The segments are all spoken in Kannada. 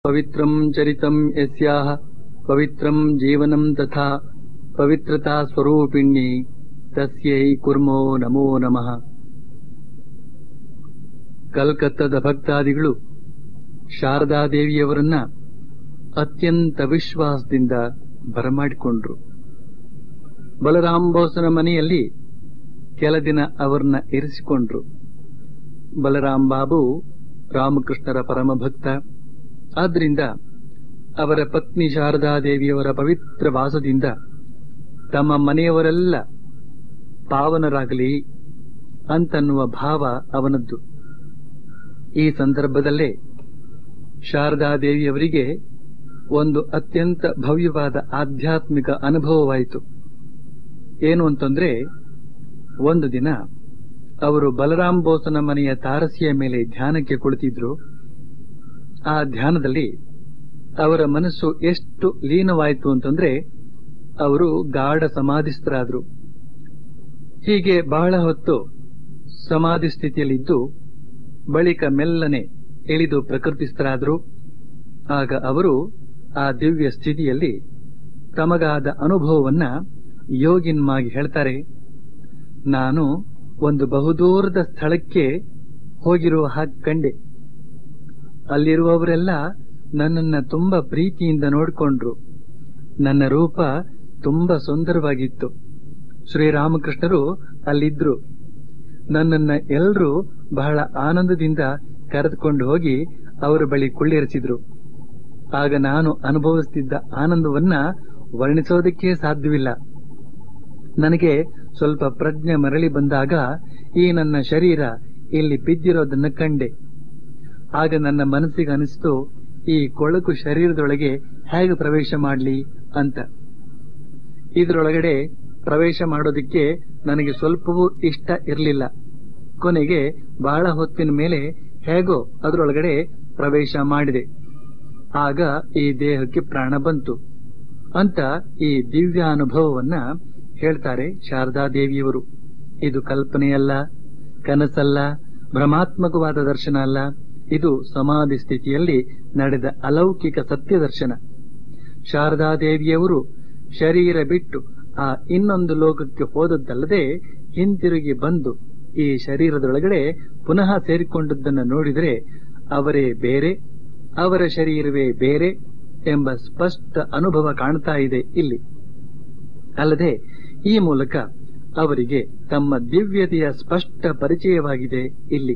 पवित्रं चरितं यस्याः पवित्रं जीवनं तथा ಪವಿತ್ರತಾ ಸ್ವರೂಪಿಣಿ ತಸ್ಯೈ ಕುರ್ಮೋ ನಮೋ ನಮಃ ಕಲ್ಕತ್ತದ ಭಕ್ತಾದಿಗಳು ಶಾರದಾದೇವಿಯವರನ್ನ ಅತ್ಯಂತ ವಿಶ್ವಾಸದಿಂದ ಬರಮಾಡಿಕೊಂಡ್ರು ಬಲರಾಮ್ ಬೋಸನ ಮನೆಯಲ್ಲಿ ಕೆಲ ದಿನ ಅವರನ್ನ ಇರಿಸಿಕೊಂಡ್ರು ಬಲರಾಮ್ ಬಾಬು ರಾಮಕೃಷ್ಣರ ಪರಮ ಭಕ್ತ ಆದ್ರಿಂದ ಅವರ ಪತ್ನಿ ಶಾರದಾದೇವಿಯವರ ಪವಿತ್ರ ವಾಸದಿಂದ ತಮ್ಮ ಮನೆಯವರೆಲ್ಲ ಪಾವನರಾಗಲಿ ಅಂತನ್ನುವ ಭಾವ ಅವನದ್ದು ಈ ಸಂದರ್ಭದಲ್ಲೇ ಶಾರದಾದೇವಿಯವರಿಗೆ ಒಂದು ಅತ್ಯಂತ ಭವ್ಯವಾದ ಆಧ್ಯಾತ್ಮಿಕ ಅನುಭವವಾಯಿತು ಏನು ಅಂತಂದ್ರೆ ಒಂದು ದಿನ ಅವರು ಬಲರಾಮ್ ಬೋಸನ ಮನೆಯ ತಾರಸಿಯ ಮೇಲೆ ಧ್ಯಾನಕ್ಕೆ ಕುಳಿತಿದ್ರು ಆ ಧ್ಯಾನದಲ್ಲಿ ಅವರ ಮನಸ್ಸು ಎಷ್ಟು ಲೀನವಾಯಿತು ಅಂತಂದ್ರೆ ಅವರು ಗಾಢ ಸಮಾಧಿಸ್ಥರಾದ್ರು ಹೀಗೆ ಬಹಳ ಹೊತ್ತು ಸಮಾಧಿ ಸ್ಥಿತಿಯಲ್ಲಿದ್ದು ಬಳಿಕ ಮೆಲ್ಲನೆ ಇಳಿದು ಪ್ರಕೃತಿಸ್ಥರಾದ್ರು ಆಗ ಅವರು ಆ ದಿವ್ಯ ಸ್ಥಿತಿಯಲ್ಲಿ ತಮಗಾದ ಅನುಭವವನ್ನ ಯೋಗಿನ್ಮಾಗಿ ಹೇಳ್ತಾರೆ ನಾನು ಒಂದು ಬಹುದೂರದ ಸ್ಥಳಕ್ಕೆ ಹೋಗಿರುವ ಹಾಗೆ ಕಂಡೆ ಅಲ್ಲಿರುವವರೆಲ್ಲ ನನ್ನನ್ನ ತುಂಬಾ ಪ್ರೀತಿಯಿಂದ ನೋಡಿಕೊಂಡ್ರು ನನ್ನ ರೂಪ ತುಂಬಾ ಸುಂದರವಾಗಿತ್ತು ಶ್ರೀರಾಮಕೃಷ್ಣರು ಅಲ್ಲಿದ್ರು ನನ್ನನ್ನ ಎಲ್ರೂ ಬಹಳ ಆನಂದದಿಂದ ಕರೆದುಕೊಂಡು ಹೋಗಿ ಅವರ ಬಳಿ ಕುಳ್ಳಿರಿಸಿದ್ರು ಆಗ ನಾನು ಅನುಭವಿಸುತ್ತಿದ್ದ ಆನಂದವನ್ನ ವರ್ಣಿಸೋದಕ್ಕೆ ಸಾಧ್ಯವಿಲ್ಲ ನನಗೆ ಸ್ವಲ್ಪ ಪ್ರಜ್ಞೆ ಮರಳಿ ಬಂದಾಗ ಈ ನನ್ನ ಶರೀರ ಇಲ್ಲಿ ಬಿದ್ದಿರೋದನ್ನ ಕಂಡೆ ಆಗ ನನ್ನ ಮನಸ್ಸಿಗೆ ಅನಿಸ್ತು ಈ ಕೊಳಕು ಶರೀರದೊಳಗೆ ಹೇಗೆ ಪ್ರವೇಶ ಮಾಡಲಿ ಅಂತ ಇದರೊಳಗಡೆ ಪ್ರವೇಶ ಮಾಡೋದಕ್ಕೆ ನನಗೆ ಸ್ವಲ್ಪವೂ ಇಷ್ಟ ಇರಲಿಲ್ಲ ಕೊನೆಗೆ ಬಹಳ ಹೊತ್ತಿನ ಮೇಲೆ ಹೇಗೋ ಅದರೊಳಗಡೆ ಪ್ರವೇಶ ಮಾಡಿದೆ ಆಗ ಈ ದೇಹಕ್ಕೆ ಪ್ರಾಣ ಬಂತು ಅಂತ ಈ ದಿವ್ಯ ಅನುಭವವನ್ನ ಹೇಳ್ತಾರೆ ಶಾರದಾದೇವಿಯವರು ಇದು ಕಲ್ಪನೆಯಲ್ಲ ಕನಸಲ್ಲ ಭ್ರಮಾತ್ಮಕವಾದ ದರ್ಶನ ಅಲ್ಲ ಇದು ಸಮಾಧಿ ಸ್ಥಿತಿಯಲ್ಲಿ ನಡೆದ ಅಲೌಕಿಕ ಸತ್ಯ ದರ್ಶನ ಶಾರದಾದೇವಿಯವರು ಶರೀರ ಬಿಟ್ಟು ಆ ಇನ್ನೊಂದು ಲೋಕಕ್ಕೆ ಹೋದದ್ದಲ್ಲದೆ ಹಿಂತಿರುಗಿ ಬಂದು ಈ ಶರೀರದೊಳಗಡೆ ಪುನಃ ಸೇರಿಕೊಂಡದ್ದನ್ನು ನೋಡಿದರೆ ಅವರೇ ಬೇರೆ ಅವರ ಶರೀರವೇ ಬೇರೆ ಎಂಬ ಸ್ಪಷ್ಟ ಅನುಭವ ಕಾಣ್ತಾ ಇದೆ ಇಲ್ಲಿ ಅಲ್ಲದೆ ಈ ಮೂಲಕ ಅವರಿಗೆ ತಮ್ಮ ದಿವ್ಯತೆಯ ಸ್ಪಷ್ಟ ಪರಿಚಯವಾಗಿದೆ ಇಲ್ಲಿ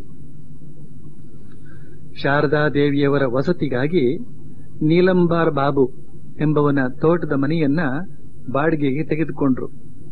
ಶಾರದಾದೇವಿಯವರ ವಸತಿಗಾಗಿ ನೀಲಂಬಾರ್ ಬಾಬು ಎಂಬವನ ತೋಟದ ಮನೆಯನ್ನ ಬಾಡಿಗೆಗೆ ತೆಗೆದುಕೊಂಡ್ರು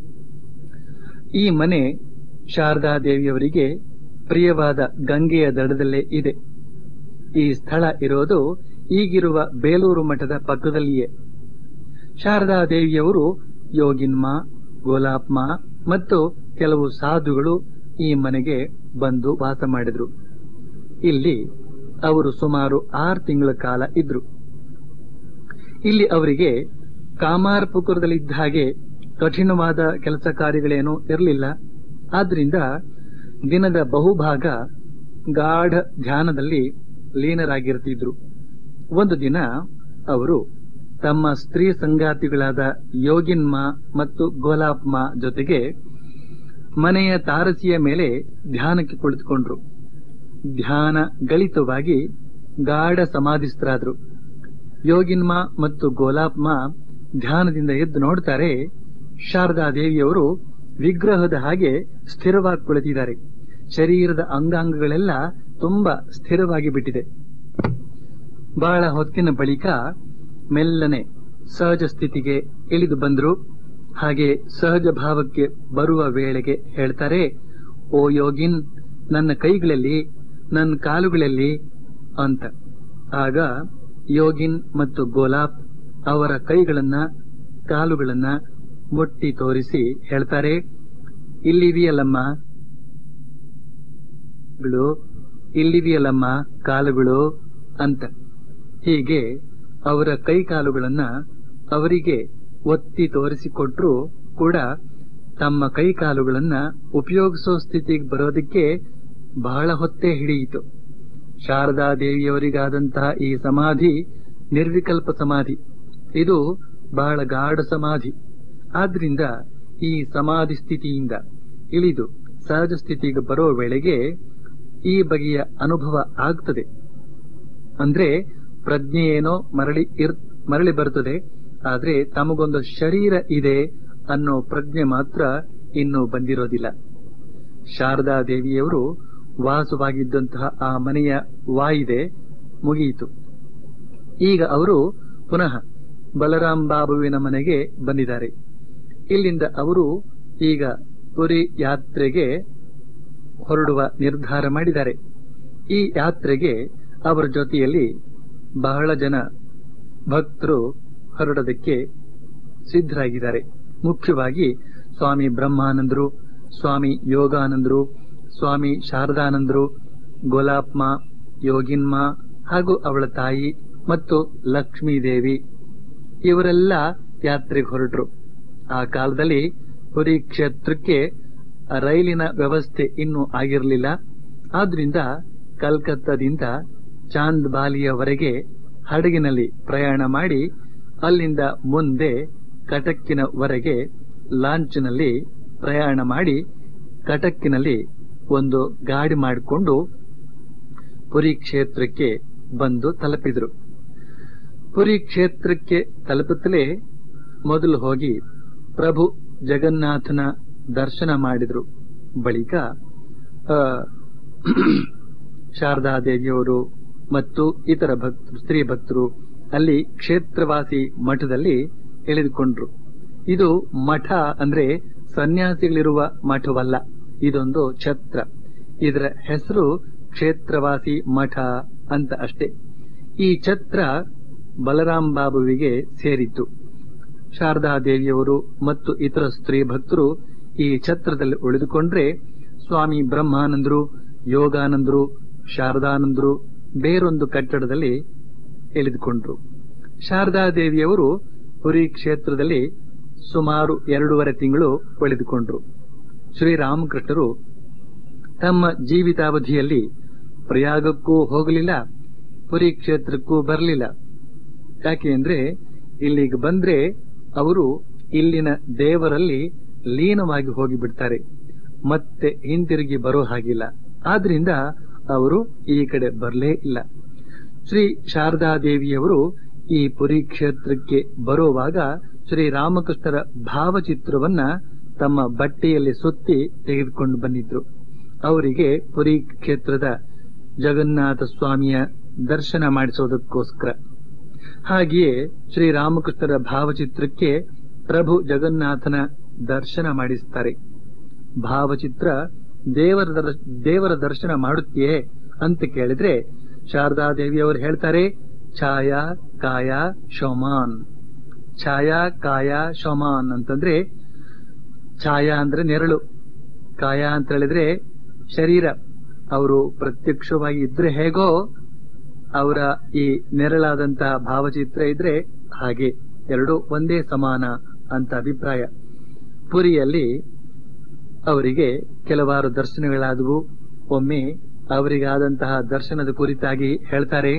ಈ ಮನೆ ಶಾರದಾದೇವಿಯವರಿಗೆ ಪ್ರಿಯವಾದ ಗಂಗೆಯ ದಡದಲ್ಲೇ ಇದೆ ಈ ಸ್ಥಳ ಇರೋದು ಈಗಿರುವ ಬೇಲೂರು ಮಠದ ಪಕ್ಕದಲ್ಲಿಯೇ ಶಾರದಾದೇವಿಯವರು ಯೋಗಿನ್ಮ ಗೋಲಾಪ್ಮ ಮತ್ತು ಕೆಲವು ಸಾಧುಗಳು ಈ ಮನೆಗೆ ಬಂದು ವಾಸ ಮಾಡಿದ್ರು ಇಲ್ಲಿ ಅವರು ಸುಮಾರು ಆರು ತಿಂಗಳ ಕಾಲ ಇದ್ರು ಇಲ್ಲಿ ಅವರಿಗೆ ಕಾಮಾರ್ಪುಕುರದಲ್ಲಿದ್ದ ಹಾಗೆ ಕಠಿಣವಾದ ಕೆಲಸ ಕಾರ್ಯಗಳೇನೂ ಇರಲಿಲ್ಲ ಆದ್ರಿಂದ ದಿನದ ಬಹುಭಾಗ ಗಾಢ ಧ್ಯಾನದಲ್ಲಿ ಲೀನರಾಗಿರ್ತಿದ್ರು ಒಂದು ದಿನ ಅವರು ತಮ್ಮ ಸ್ತ್ರೀ ಸಂಗಾತಿಗಳಾದ ಯೋಗಿನ್ಮ ಮತ್ತು ಗೋಲಾಪ್ಮ ಜೊತೆಗೆ ಮನೆಯ ತಾರಸಿಯ ಮೇಲೆ ಧ್ಯಾನಕ್ಕೆ ಕುಳಿತುಕೊಂಡ್ರು ಧ್ಯಾನ ಗಳಿತವಾಗಿ ಗಾಢ ಸಮಾಧಿಸ್ಥರಾದ್ರು ಯೋಗಿನ್ಮ ಮತ್ತು ಗೋಲಾಪ್ಮ ಧ್ಯಾನದಿಂದ ಎದ್ದು ನೋಡ್ತಾರೆ ಶಾರದಾದೇವಿಯವರು ವಿಗ್ರಹದ ಹಾಗೆ ಸ್ಥಿರವಾಗಿ ಕುಳಿತಿದ್ದಾರೆ ಶರೀರದ ಅಂಗಾಂಗಗಳೆಲ್ಲ ತುಂಬಾ ಸ್ಥಿರವಾಗಿ ಬಿಟ್ಟಿದೆ ಬಹಳ ಹೊತ್ತಿನ ಬಳಿಕ ಮೆಲ್ಲನೆ ಸಹಜ ಸ್ಥಿತಿಗೆ ಇಳಿದು ಬಂದ್ರು ಹಾಗೆ ಸಹಜ ಭಾವಕ್ಕೆ ಬರುವ ವೇಳೆಗೆ ಹೇಳ್ತಾರೆ ಓ ಯೋಗಿನ್ ನನ್ನ ಕೈಗಳಲ್ಲಿ ನನ್ನ ಕಾಲುಗಳಲ್ಲಿ ಅಂತ ಆಗ ಯೋಗಿನ್ ಮತ್ತು ಗೋಲಾಪ್ ಅವರ ಕೈಗಳನ್ನ ಕಾಲುಗಳನ್ನ ಮುಟ್ಟಿ ತೋರಿಸಿ ಹೇಳ್ತಾರೆ ಇಲ್ಲಿವಿಯಲ್ಲಮ್ಮ ಇಲ್ಲಿವಿಯಲ್ಲಮ್ಮ ಕಾಲುಗಳು ಅಂತ ಹೀಗೆ ಅವರ ಕೈ ಕಾಲುಗಳನ್ನ ಅವರಿಗೆ ಒತ್ತಿ ತೋರಿಸಿಕೊಟ್ರು ಕೂಡ ತಮ್ಮ ಕೈ ಕಾಲುಗಳನ್ನ ಉಪಯೋಗಿಸೋ ಸ್ಥಿತಿಗೆ ಬರೋದಕ್ಕೆ ಬಹಳ ಹೊತ್ತೇ ಹಿಡಿಯಿತು ಶಾರದಾದೇವಿಯವರಿಗಾದಂತಹ ಈ ಸಮಾಧಿ ನಿರ್ವಿಕಲ್ಪ ಸಮಾಧಿ ಇದು ಬಹಳ ಗಾಢ ಸಮಾಧಿ ಆದ್ರಿಂದ ಈ ಸಮಾಧಿ ಸ್ಥಿತಿಯಿಂದ ಇಳಿದು ಸಹಜ ಸ್ಥಿತಿಗೆ ಬರೋ ವೇಳೆಗೆ ಈ ಬಗೆಯ ಅನುಭವ ಆಗ್ತದೆ ಅಂದ್ರೆ ಪ್ರಜ್ಞೆ ಏನೋ ಮರಳಿ ಇರ್ ಮರಳಿ ಬರುತ್ತದೆ ಆದ್ರೆ ತಮಗೊಂದು ಶರೀರ ಇದೆ ಅನ್ನೋ ಪ್ರಜ್ಞೆ ಮಾತ್ರ ಇನ್ನೂ ಬಂದಿರೋದಿಲ್ಲ ಶಾರದಾ ದೇವಿಯವರು ವಾಸವಾಗಿದ್ದಂತಹ ಆ ಮನೆಯ ವಾಯಿದೆ ಮುಗಿಯಿತು ಈಗ ಅವರು ಪುನಃ ಬಲರಾಮ್ ಬಾಬುವಿನ ಮನೆಗೆ ಬಂದಿದ್ದಾರೆ ಇಲ್ಲಿಂದ ಅವರು ಈಗ ಪುರಿ ಯಾತ್ರೆಗೆ ಹೊರಡುವ ನಿರ್ಧಾರ ಮಾಡಿದ್ದಾರೆ ಈ ಯಾತ್ರೆಗೆ ಅವರ ಜೊತೆಯಲ್ಲಿ ಬಹಳ ಜನ ಭಕ್ತರು ಹೊರಡೋದಕ್ಕೆ ಸಿದ್ಧರಾಗಿದ್ದಾರೆ ಮುಖ್ಯವಾಗಿ ಸ್ವಾಮಿ ಬ್ರಹ್ಮಾನಂದರು ಸ್ವಾಮಿ ಯೋಗಾನಂದರು ಸ್ವಾಮಿ ಶಾರದಾನಂದರು ಗೋಲಾಪ್ಮ ಯೋಗಿನ್ಮ ಹಾಗೂ ಅವಳ ತಾಯಿ ಮತ್ತು ಲಕ್ಷ್ಮೀದೇವಿ ಇವರೆಲ್ಲ ಯಾತ್ರೆಗೆ ಹೊರಟರು ಆ ಕಾಲದಲ್ಲಿ ಪುರಿ ಕ್ಷೇತ್ರಕ್ಕೆ ರೈಲಿನ ವ್ಯವಸ್ಥೆ ಇನ್ನೂ ಆಗಿರಲಿಲ್ಲ ಆದ್ರಿಂದ ಕಲ್ಕತ್ತಾದಿಂದ ಚಾಂದ್ ಬಾಲಿಯವರೆಗೆ ಹಡಗಿನಲ್ಲಿ ಪ್ರಯಾಣ ಮಾಡಿ ಅಲ್ಲಿಂದ ಮುಂದೆ ಕಟಕ್ಕಿನವರೆಗೆ ಲಾಂಚ್ನಲ್ಲಿ ಪ್ರಯಾಣ ಮಾಡಿ ಕಟಕ್ಕಿನಲ್ಲಿ ಒಂದು ಗಾಡಿ ಮಾಡಿಕೊಂಡು ಪುರಿ ಕ್ಷೇತ್ರಕ್ಕೆ ಬಂದು ತಲುಪಿದ್ರು ಪುರಿ ಕ್ಷೇತ್ರಕ್ಕೆ ತಲುಪುತ್ತಲೇ ಮೊದಲು ಹೋಗಿ ಪ್ರಭು ಜಗನ್ನಾಥನ ದರ್ಶನ ಮಾಡಿದ್ರು ಬಳಿಕ ಆ, ಶಾರದಾದೇವಿಯವರು ಮತ್ತು ಇತರ ಭಕ್ತರು ಸ್ತ್ರೀ ಭಕ್ತರು ಅಲ್ಲಿ ಕ್ಷೇತ್ರವಾಸಿ ಮಠದಲ್ಲಿ ಇಳಿದುಕೊಂಡ್ರು ಇದು ಮಠ ಅಂದ್ರೆ ಸನ್ಯಾಸಿಗಳಿರುವ ಮಠವಲ್ಲ ಇದೊಂದು ಛತ್ರ ಇದರ ಹೆಸರು ಕ್ಷೇತ್ರವಾಸಿ ಮಠ ಅಂತ ಅಷ್ಟೇ ಈ ಛತ್ರ ಬಲರಾಮ್ ಬಾಬುವಿಗೆ ಸೇರಿತ್ತು ಶಾರದಾದೇವಿಯವರು ಮತ್ತು ಇತರ ಸ್ತ್ರೀ ಭಕ್ತರು ಈ ಛತ್ರದಲ್ಲಿ ಉಳಿದುಕೊಂಡ್ರೆ ಸ್ವಾಮಿ ಬ್ರಹ್ಮಾನಂದರು ಯೋಗಾನಂದರು ಶಾರದಾನಂದರು ಬೇರೊಂದು ಕಟ್ಟಡದಲ್ಲಿ ಇಳಿದುಕೊಂಡ್ರು ಶಾರದಾದೇವಿಯವರು ಪುರಿ ಕ್ಷೇತ್ರದಲ್ಲಿ ಸುಮಾರು ಎರಡೂವರೆ ತಿಂಗಳು ಉಳಿದುಕೊಂಡ್ರು ಶ್ರೀರಾಮಕೃಷ್ಣರು ತಮ್ಮ ಜೀವಿತಾವಧಿಯಲ್ಲಿ ಪ್ರಯಾಗಕ್ಕೂ ಹೋಗಲಿಲ್ಲ ಪುರಿ ಕ್ಷೇತ್ರಕ್ಕೂ ಬರಲಿಲ್ಲ ಯಾಕೆ ಅಂದ್ರೆ ಇಲ್ಲಿಗೆ ಬಂದ್ರೆ ಅವರು ಇಲ್ಲಿನ ದೇವರಲ್ಲಿ ಲೀನವಾಗಿ ಹೋಗಿಬಿಡ್ತಾರೆ ಮತ್ತೆ ಹಿಂತಿರುಗಿ ಬರೋ ಹಾಗಿಲ್ಲ ಆದ್ರಿಂದ ಅವರು ಈ ಕಡೆ ಬರಲೇ ಇಲ್ಲ ಶ್ರೀ ಶಾರದಾದೇವಿಯವರು ಈ ಪುರಿ ಕ್ಷೇತ್ರಕ್ಕೆ ಬರುವಾಗ ಶ್ರೀ ರಾಮಕೃಷ್ಣರ ಭಾವಚಿತ್ರವನ್ನ ತಮ್ಮ ಬಟ್ಟೆಯಲ್ಲಿ ಸುತ್ತಿ ತೆಗೆದುಕೊಂಡು ಬಂದಿದ್ರು ಅವರಿಗೆ ಪುರಿ ಕ್ಷೇತ್ರದ ಜಗನ್ನಾಥ ಸ್ವಾಮಿಯ ದರ್ಶನ ಮಾಡಿಸೋದಕ್ಕೋಸ್ಕರ ಹಾಗೆಯೇ ಶ್ರೀರಾಮಕೃಷ್ಣರ ಭಾವಚಿತ್ರಕ್ಕೆ ಪ್ರಭು ಜಗನ್ನಾಥನ ದರ್ಶನ ಮಾಡಿಸ್ತಾರೆ ಭಾವಚಿತ್ರ ದೇವರ ದರ್- ದೇವರ ದರ್ಶನ ಮಾಡುತ್ತೆಯೇ ಅಂತ ಕೇಳಿದ್ರೆ ಶಾರದಾದೇವಿಯವರು ಹೇಳ್ತಾರೆ ಛಾಯಾ ಕಾಯ ಶೋಮಾನ್ ಛಾಯಾ ಕಾಯ ಶೋಮಾನ್ ಅಂತಂದ್ರೆ ಛಾಯಾ ಅಂದ್ರೆ ನೆರಳು ಕಾಯ ಅಂತ ಹೇಳಿದ್ರೆ ಶರೀರ ಅವರು ಪ್ರತ್ಯಕ್ಷವಾಗಿ ಇದ್ರೆ ಹೇಗೋ ಅವರ ಈ ನೆರಳಾದಂತಹ ಭಾವಚಿತ್ರ ಇದ್ರೆ ಹಾಗೆ ಎರಡು ಒಂದೇ ಸಮಾನ ಅಂತ ಅಭಿಪ್ರಾಯ ಪುರಿಯಲ್ಲಿ ಅವರಿಗೆ ಕೆಲವಾರು ದರ್ಶನಗಳಾದವು ಒಮ್ಮೆ ಅವರಿಗಾದಂತಹ ದರ್ಶನದ ಕುರಿತಾಗಿ ಹೇಳ್ತಾರೆ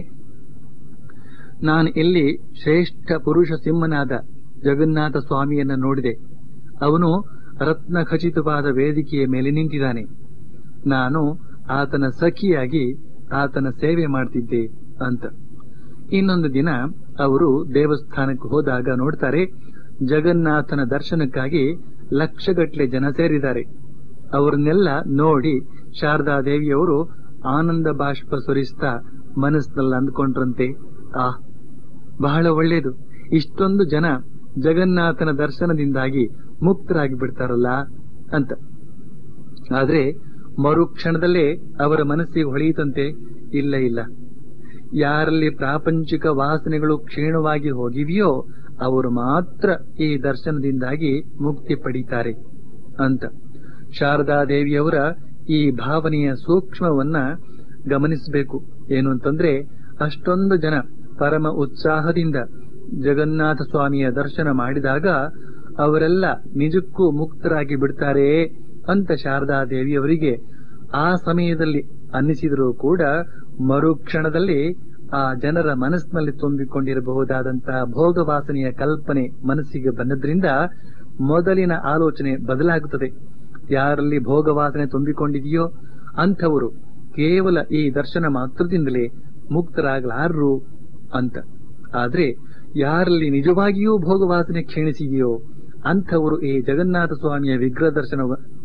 ನಾನು ಇಲ್ಲಿ ಶ್ರೇಷ್ಠ ಪುರುಷ ಸಿಂಹನಾದ ಜಗನ್ನಾಥ ಸ್ವಾಮಿಯನ್ನ ನೋಡಿದೆ ಅವನು ರತ್ನ ಖಚಿತವಾದ ವೇದಿಕೆಯ ಮೇಲೆ ನಿಂತಿದ್ದಾನೆ ನಾನು ಆತನ ಸಖಿಯಾಗಿ ಆತನ ಸೇವೆ ಮಾಡ್ತಿದ್ದೆ ಅಂತ ಇನ್ನೊಂದು ದಿನ ಅವರು ದೇವಸ್ಥಾನಕ್ಕೆ ಹೋದಾಗ ನೋಡ್ತಾರೆ ಜಗನ್ನಾಥನ ದರ್ಶನಕ್ಕಾಗಿ ಲಕ್ಷಗಟ್ಟಲೆ ಜನ ಸೇರಿದ್ದಾರೆ ಅವರನ್ನೆಲ್ಲ ನೋಡಿ ಶಾರದಾದೇವಿಯವರು ಆನಂದ ಬಾಷ್ಪ ಸುರಿಸ್ತಾ ಮನಸ್ಸಿನಲ್ಲಿ ಅಂದ್ಕೊಂಡ್ರಂತೆ ಆ ಬಹಳ ಒಳ್ಳೆಯದು ಇಷ್ಟೊಂದು ಜನ ಜಗನ್ನಾಥನ ದರ್ಶನದಿಂದಾಗಿ ಮುಕ್ತರಾಗಿ ಬಿಡ್ತಾರಲ್ಲ ಅಂತ ಆದ್ರೆ ಮರುಕ್ಷಣದಲ್ಲೇ ಅವರ ಮನಸ್ಸಿಗೆ ಹೊಳೆಯಿತಂತೆ ಇಲ್ಲ ಇಲ್ಲ ಯಾರಲ್ಲಿ ಪ್ರಾಪಂಚಿಕ ವಾಸನೆಗಳು ಕ್ಷೀಣವಾಗಿ ಹೋಗಿವೆಯೋ ಅವರು ಮಾತ್ರ ಈ ದರ್ಶನದಿಂದಾಗಿ ಮುಕ್ತಿ ಪಡೀತಾರೆ ಅಂತ ಶಾರದಾದೇವಿಯವರ ಈ ಭಾವನೆಯ ಸೂಕ್ಷ್ಮವನ್ನ ಗಮನಿಸಬೇಕು ಏನು ಅಂತಂದ್ರೆ ಅಷ್ಟೊಂದು ಜನ ಪರಮ ಉತ್ಸಾಹದಿಂದ ಜಗನ್ನಾಥ ಸ್ವಾಮಿಯ ದರ್ಶನ ಮಾಡಿದಾಗ ಅವರೆಲ್ಲ ನಿಜಕ್ಕೂ ಮುಕ್ತರಾಗಿ ಬಿಡ್ತಾರೆ ಅಂತ ಶಾರದಾದೇವಿಯವರಿಗೆ ಆ ಸಮಯದಲ್ಲಿ ಅನ್ನಿಸಿದರೂ ಕೂಡ ಮರುಕ್ಷಣದಲ್ಲಿ ಆ ಜನರ ಮನಸ್ಸಿನಲ್ಲಿ ತುಂಬಿಕೊಂಡಿರಬಹುದಾದಂತಹ ಭೋಗವಾಸನೆಯ ಕಲ್ಪನೆ ಮನಸ್ಸಿಗೆ ಬಂದದ್ರಿಂದ ಮೊದಲಿನ ಆಲೋಚನೆ ಬದಲಾಗುತ್ತದೆ ಯಾರಲ್ಲಿ ಭೋಗವಾಸನೆ ತುಂಬಿಕೊಂಡಿದೆಯೋ ಅಂಥವರು ಕೇವಲ ಈ ದರ್ಶನ ಮಾತ್ರದಿಂದಲೇ ಮುಕ್ತರಾಗಲಾರರು ಅಂತ ಆದ್ರೆ ಯಾರಲ್ಲಿ ನಿಜವಾಗಿಯೂ ಭೋಗವಾಸನೆ ಕ್ಷೀಣಿಸಿದೆಯೋ ಅಂಥವರು ಈ ಜಗನ್ನಾಥ ಸ್ವಾಮಿಯ ವಿಗ್ರಹ ದರ್ಶನ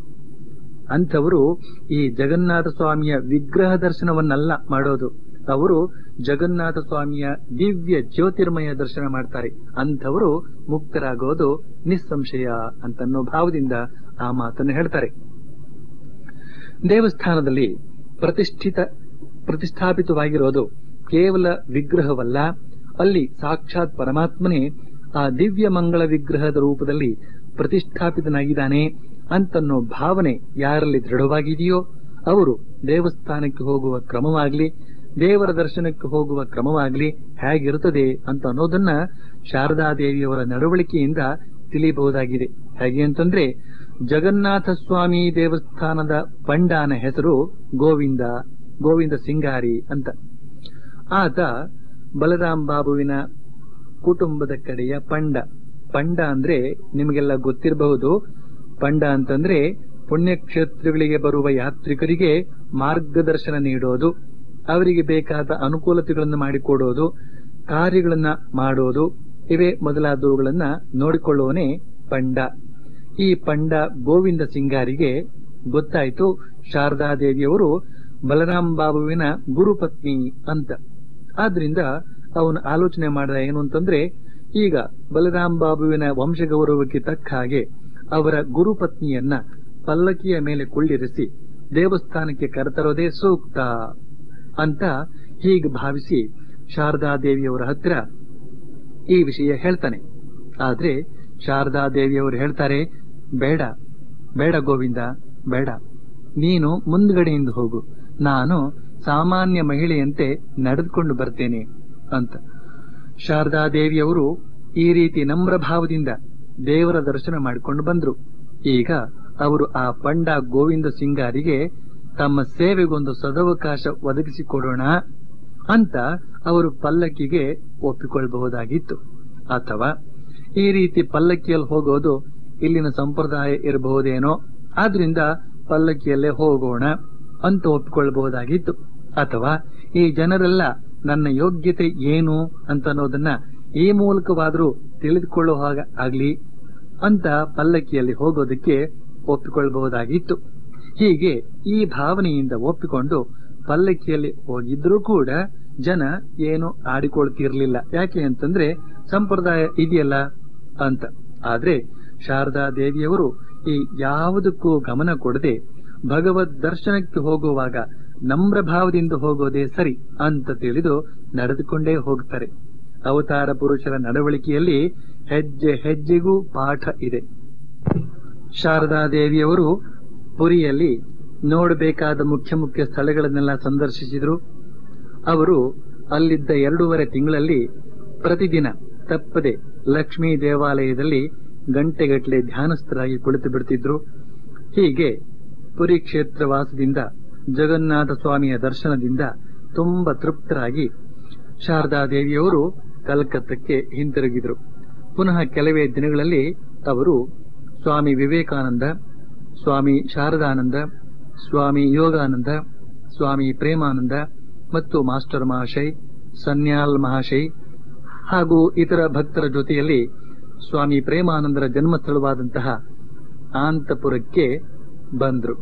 ಅಂಥವರು ಈ ಜಗನ್ನಾಥ ಸ್ವಾಮಿಯ ವಿಗ್ರಹ ದರ್ಶನವನ್ನಲ್ಲ ಮಾಡೋದು ಅವರು ಜಗನ್ನಾಥ ಸ್ವಾಮಿಯ ದಿವ್ಯ ಜ್ಯೋತಿರ್ಮಯ ದರ್ಶನ ಮಾಡ್ತಾರೆ ಅಂಥವರು ಮುಕ್ತರಾಗೋದು ನಿಸ್ಸಂಶಯ ಅಂತನ್ನೋ ಭಾವದಿಂದ ಆ ಮಾತನ್ನು ಹೇಳ್ತಾರೆ ದೇವಸ್ಥಾನದಲ್ಲಿ ಪ್ರತಿಷ್ಠಿತ ಪ್ರತಿಷ್ಠಾಪಿತವಾಗಿರೋದು ಕೇವಲ ವಿಗ್ರಹವಲ್ಲ ಅಲ್ಲಿ ಸಾಕ್ಷಾತ್ ಪರಮಾತ್ಮನೇ ಆ ದಿವ್ಯ ಮಂಗಳ ವಿಗ್ರಹದ ರೂಪದಲ್ಲಿ ಪ್ರತಿಷ್ಠಾಪಿತನಾಗಿದ್ದಾನೆ ಅಂತನ್ನೋ ಭಾವನೆ ಯಾರಲ್ಲಿ ದೃಢವಾಗಿದೆಯೋ ಅವರು ದೇವಸ್ಥಾನಕ್ಕೆ ಹೋಗುವ ಕ್ರಮವಾಗ್ಲಿ ದೇವರ ದರ್ಶನಕ್ಕೆ ಹೋಗುವ ಕ್ರಮವಾಗ್ಲಿ ಹೇಗಿರುತ್ತದೆ ಅಂತ ಅನ್ನೋದನ್ನ ಶಾರದಾದೇವಿಯವರ ನಡವಳಿಕೆಯಿಂದ ತಿಳಿಯಬಹುದಾಗಿದೆ ಹೇಗೆ ಅಂತಂದ್ರೆ ಜಗನ್ನಾಥ ಸ್ವಾಮಿ ದೇವಸ್ಥಾನದ ಪಂಡಾನ ಹೆಸರು ಗೋವಿಂದ ಗೋವಿಂದ ಸಿಂಗಾರಿ ಅಂತ ಆತ ಬಲರಾಮ್ ಬಾಬುವಿನ ಕುಟುಂಬದ ಕಡೆಯ ಪಂಡ ಪಂಡ ಅಂದ್ರೆ ನಿಮಗೆಲ್ಲ ಗೊತ್ತಿರಬಹುದು ಪಂಡ ಅಂತಂದ್ರೆ ಪುಣ್ಯಕ್ಷೇತ್ರಗಳಿಗೆ ಬರುವ ಯಾತ್ರಿಕರಿಗೆ ಮಾರ್ಗದರ್ಶನ ನೀಡೋದು ಅವರಿಗೆ ಬೇಕಾದ ಅನುಕೂಲತೆಗಳನ್ನು ಮಾಡಿಕೊಡೋದು ಕಾರ್ಯಗಳನ್ನ ಮಾಡೋದು ಇವೇ ಮೊದಲಾದವುಗಳನ್ನ ನೋಡಿಕೊಳ್ಳುವನೇ ಪಂಡ ಈ ಪಂಡ ಗೋವಿಂದ ಸಿಂಗಾರಿಗೆ ಗೊತ್ತಾಯ್ತು ಶಾರದಾದೇವಿಯವರು ಬಲರಾಮ್ ಬಾಬುವಿನ ಗುರುಪತ್ನಿ ಅಂತ ಆದ್ರಿಂದ ಅವನು ಆಲೋಚನೆ ಮಾಡಿದ ಏನು ಅಂತಂದ್ರೆ ಈಗ ಬಲರಾಮ್ ಬಾಬುವಿನ ವಂಶಗೌರವಕ್ಕೆ ತಕ್ಕ ಹಾಗೆ ಅವರ ಗುರುಪತ್ನಿಯನ್ನ ಪಲ್ಲಕ್ಕಿಯ ಮೇಲೆ ಕುಳ್ಳಿರಿಸಿ ದೇವಸ್ಥಾನಕ್ಕೆ ಕರೆತರೋದೇ ಸೂಕ್ತ ಅಂತ ಹೀಗೆ ಭಾವಿಸಿ ಶಾರದಾದೇವಿಯವರ ಹತ್ತಿರ ಈ ವಿಷಯ ಹೇಳ್ತಾನೆ ಆದ್ರೆ ಶಾರದಾದೇವಿಯವರು ಹೇಳ್ತಾರೆ ಬೇಡ ಬೇಡ ಗೋವಿಂದ ಬೇಡ ನೀನು ಮುಂದ್ಗಡೆಯಿಂದ ಹೋಗು ನಾನು ಸಾಮಾನ್ಯ ಮಹಿಳೆಯಂತೆ ನಡೆದುಕೊಂಡು ಬರ್ತೇನೆ ಅಂತ ಶಾರದಾದೇವಿಯವರು ಈ ರೀತಿ ನಮ್ರ ಭಾವದಿಂದ ದೇವರ ದರ್ಶನ ಮಾಡಿಕೊಂಡು ಬಂದ್ರು ಈಗ ಅವರು ಆ ಪಂಡ ಗೋವಿಂದ ಸಿಂಗಾರಿಗೆ ತಮ್ಮ ಸೇವೆಗೊಂದು ಸದವಕಾಶ ಒದಗಿಸಿಕೊಡೋಣ ಅಂತ ಅವರು ಪಲ್ಲಕ್ಕಿಗೆ ಒಪ್ಪಿಕೊಳ್ಳಬಹುದಾಗಿತ್ತು ಅಥವಾ ಈ ರೀತಿ ಪಲ್ಲಕ್ಕಿಯಲ್ಲಿ ಹೋಗೋದು ಇಲ್ಲಿನ ಸಂಪ್ರದಾಯ ಇರಬಹುದೇನೋ ಆದ್ರಿಂದ ಪಲ್ಲಕ್ಕಿಯಲ್ಲೇ ಹೋಗೋಣ ಅಂತ ಒಪ್ಪಿಕೊಳ್ಳಬಹುದಾಗಿತ್ತು ಅಥವಾ ಈ ಜನರೆಲ್ಲ ನನ್ನ ಯೋಗ್ಯತೆ ಏನು ಅಂತ ಅನ್ನೋದನ್ನ ಈ ಮೂಲಕವಾದರೂ ತಿಳಿದುಕೊಳ್ಳುವ ಹಾಗೆ ಆಗ್ಲಿ ಅಂತ ಪಲ್ಲಕ್ಕಿಯಲ್ಲಿ ಹೋಗೋದಕ್ಕೆ ಒಪ್ಪಿಕೊಳ್ಳಬಹುದಾಗಿತ್ತು ಹೀಗೆ ಈ ಭಾವನೆಯಿಂದ ಒಪ್ಪಿಕೊಂಡು ಪಲ್ಲಕ್ಕಿಯಲ್ಲಿ ಹೋಗಿದ್ರೂ ಕೂಡ ಜನ ಏನು ಆಡಿಕೊಳ್ತಿರ್ಲಿಲ್ಲ ಯಾಕೆ ಅಂತಂದ್ರೆ ಸಂಪ್ರದಾಯ ಇದೆಯಲ್ಲ ಅಂತ ಆದ್ರೆ ಶಾರದಾ ದೇವಿಯವರು ಈ ಯಾವುದಕ್ಕೂ ಗಮನ ಕೊಡದೆ ಭಗವದ್ ದರ್ಶನಕ್ಕೆ ಹೋಗುವಾಗ ನಮ್ರ ಭಾವದಿಂದ ಹೋಗೋದೇ ಸರಿ ಅಂತ ತಿಳಿದು ನಡೆದುಕೊಂಡೇ ಹೋಗ್ತಾರೆ ಅವತಾರ ಪುರುಷರ ನಡವಳಿಕೆಯಲ್ಲಿ ಹೆಜ್ಜೆ ಹೆಜ್ಜೆಗೂ ಪಾಠ ಇದೆ ಶಾರದಾ ದೇವಿಯವರು ಪುರಿಯಲ್ಲಿ ನೋಡಬೇಕಾದ ಮುಖ್ಯ ಮುಖ್ಯ ಸ್ಥಳಗಳನ್ನೆಲ್ಲ ಸಂದರ್ಶಿಸಿದ್ರು ಅವರು ಅಲ್ಲಿದ್ದ ಎರಡೂವರೆ ತಿಂಗಳಲ್ಲಿ ಪ್ರತಿದಿನ ತಪ್ಪದೆ ಲಕ್ಷ್ಮೀ ದೇವಾಲಯದಲ್ಲಿ ಗಂಟೆಗಟ್ಟಲೆ ಧ್ಯಾನಸ್ಥರಾಗಿ ಕುಳಿತು ಬಿಡ್ತಿದ್ರು ಹೀಗೆ ಪುರಿ ಕ್ಷೇತ್ರ ವಾಸದಿಂದ ಜಗನ್ನಾಥ ಸ್ವಾಮಿಯ ದರ್ಶನದಿಂದ ತುಂಬಾ ತೃಪ್ತರಾಗಿ ಶಾರದಾ ದೇವಿಯವರು ಕಲ್ಕತ್ತಕ್ಕೆ ಹಿಂತಿರುಗಿದ್ರು ಪುನಃ ಕೆಲವೇ ದಿನಗಳಲ್ಲಿ ಅವರು ಸ್ವಾಮಿ ವಿವೇಕಾನಂದ ಸ್ವಾಮಿ ಶಾರದಾನಂದ ಸ್ವಾಮಿ ಯೋಗಾನಂದ ಸ್ವಾಮಿ ಪ್ರೇಮಾನಂದ ಮತ್ತು ಮಾಸ್ಟರ್ ಮಹಾಶಯ್ ಸನ್ಯಾಲ್ ಮಹಾಶಯ್ ಹಾಗೂ ಇತರ ಭಕ್ತರ ಜೊತೆಯಲ್ಲಿ ಸ್ವಾಮಿ ಪ್ರೇಮಾನಂದರ ಜನ್ಮಸ್ಥಳವಾದಂತಹ ಆಂತಪುರಕ್ಕೆ ಬಂದ್ರು